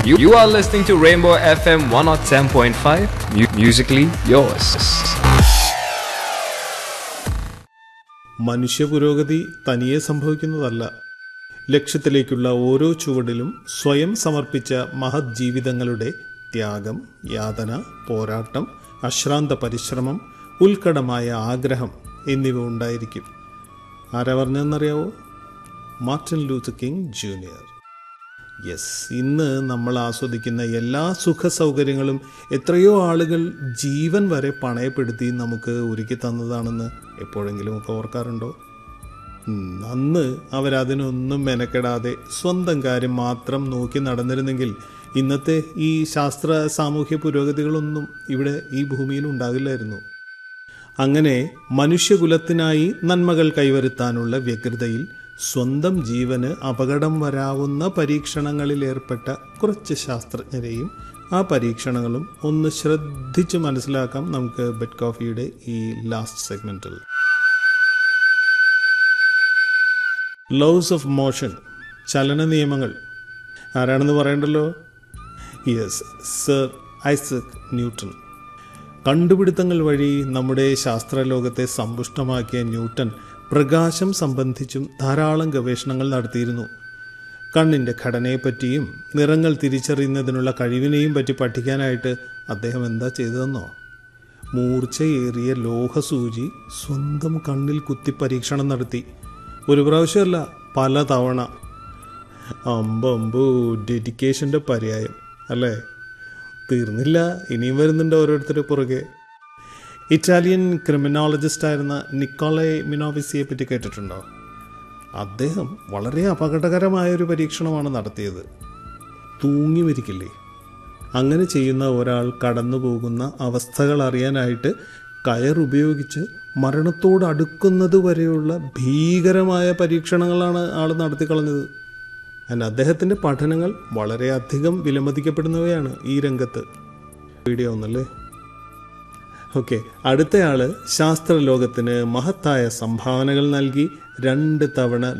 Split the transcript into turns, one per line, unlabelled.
You, you are listening to Rainbow FM 107.5, mu- musically yours.
മനുഷ്യ പുരോഗതി തനിയെ സംഭവിക്കുന്നതല്ല ലക്ഷ്യത്തിലേക്കുള്ള ഓരോ ചുവടിലും സ്വയം സമർപ്പിച്ച മഹത് ജീവിതങ്ങളുടെ ത്യാഗം യാതന പോരാട്ടം അശ്രാന്ത പരിശ്രമം ഉത്കടമായ ആഗ്രഹം എന്നിവ ഉണ്ടായിരിക്കും ആരാ പറഞ്ഞതെന്നറിയാവോ Martin Luther King Junior yes ഇന്ന് നമ്മൾ ആസ്വദിക്കുന്ന എല്ലാ സുഖ സൗകര്യങ്ങളും എത്രയോ ആളുകൾ ജീവൻ വരെ പണയപ്പെടുത്തി നമുക്ക് ഒരുക്കി തന്നതാണെന്ന് എപ്പോഴെങ്കിലും ഒക്കെ ഓർക്കാറുണ്ടോ ഉം, അന്ന് അവരതിനൊന്നും മെനക്കെടാതെ സ്വന്തം കാര്യം മാത്രം നോക്കി നടന്നിരുന്നെങ്കിൽ ഇന്നത്തെ ഈ ശാസ്ത്ര സാമൂഹ്യ പുരോഗതികളൊന്നും ഇവിടെ ഈ ഭൂമിയിൽ ഉണ്ടാകില്ലായിരുന്നു അങ്ങനെ മനുഷ്യകുലത്തിനായി നന്മകൾ കൈവരുത്താനുള്ള വ്യഗ്രതയിൽ സ്വന്തം ജീവന് അപകടം വരാവുന്ന പരീക്ഷണങ്ങളിൽ ഏർപ്പെട്ട കുറച്ച് ശാസ്ത്രജ്ഞരെയും ആ പരീക്ഷണങ്ങളും ഒന്ന് ശ്രദ്ധിച്ച് മനസ്സിലാക്കാം നമുക്ക് ബെഡ് കോഫിയുടെ ഈ ലാസ്റ്റ് സെഗ്മെന്റിൽ ലോസ് ഓഫ് മോഷൻ ചലന നിയമങ്ങൾ ആരാണെന്ന് പറയണ്ടല്ലോ യെസ് സർ ഐസക് ന്യൂട്ടൺ കണ്ടുപിടുത്തങ്ങൾ വഴി നമ്മുടെ ശാസ്ത്രലോകത്തെ സമ്പുഷ്ടമാക്കിയ ന്യൂട്ടൺ പ്രകാശം സംബന്ധിച്ചും ധാരാളം ഗവേഷണങ്ങൾ നടത്തിയിരുന്നു കണ്ണിൻ്റെ ഘടനയെപ്പറ്റിയും നിറങ്ങൾ തിരിച്ചറിയുന്നതിനുള്ള കഴിവിനെയും പറ്റി പഠിക്കാനായിട്ട് അദ്ദേഹം എന്താ ചെയ്തതെന്നോ മൂർച്ചയേറിയ ലോഹസൂചി സ്വന്തം കണ്ണിൽ കുത്തി പരീക്ഷണം നടത്തി ഒരു പ്രാവശ്യമല്ല പല തവണ അമ്പമ്പോ ഡെഡിക്കേഷൻ്റെ പര്യായം അല്ലേ തീർന്നില്ല ഇനിയും വരുന്നുണ്ട് ഓരോരുത്തരുടെ പുറകെ ഇറ്റാലിയൻ ക്രിമിനോളജിസ്റ്റ് ആയിരുന്ന നിക്കോളെ മിനോവിസിയെ പറ്റി കേട്ടിട്ടുണ്ടോ അദ്ദേഹം വളരെ അപകടകരമായ ഒരു പരീക്ഷണമാണ് നടത്തിയത് തൂങ്ങി മരിക്കില്ലേ അങ്ങനെ ചെയ്യുന്ന ഒരാൾ കടന്നു പോകുന്ന അവസ്ഥകൾ അറിയാനായിട്ട് കയർ ഉപയോഗിച്ച് മരണത്തോട് അടുക്കുന്നത് വരെയുള്ള ഭീകരമായ പരീക്ഷണങ്ങളാണ് ആൾ നടത്തിക്കളഞ്ഞത് And അദ്ദേഹത്തിൻ്റെ പഠനങ്ങൾ വളരെയധികം വിലമതിക്കപ്പെടുന്നവയാണ് ഈ രംഗത്ത് വീഡിയോ ഒന്നല്ലേ ഓക്കെ അടുത്തയാള് ശാസ്ത്രലോകത്തിന് മഹത്തായ സംഭാവനകൾ നൽകി രണ്ട് തവണ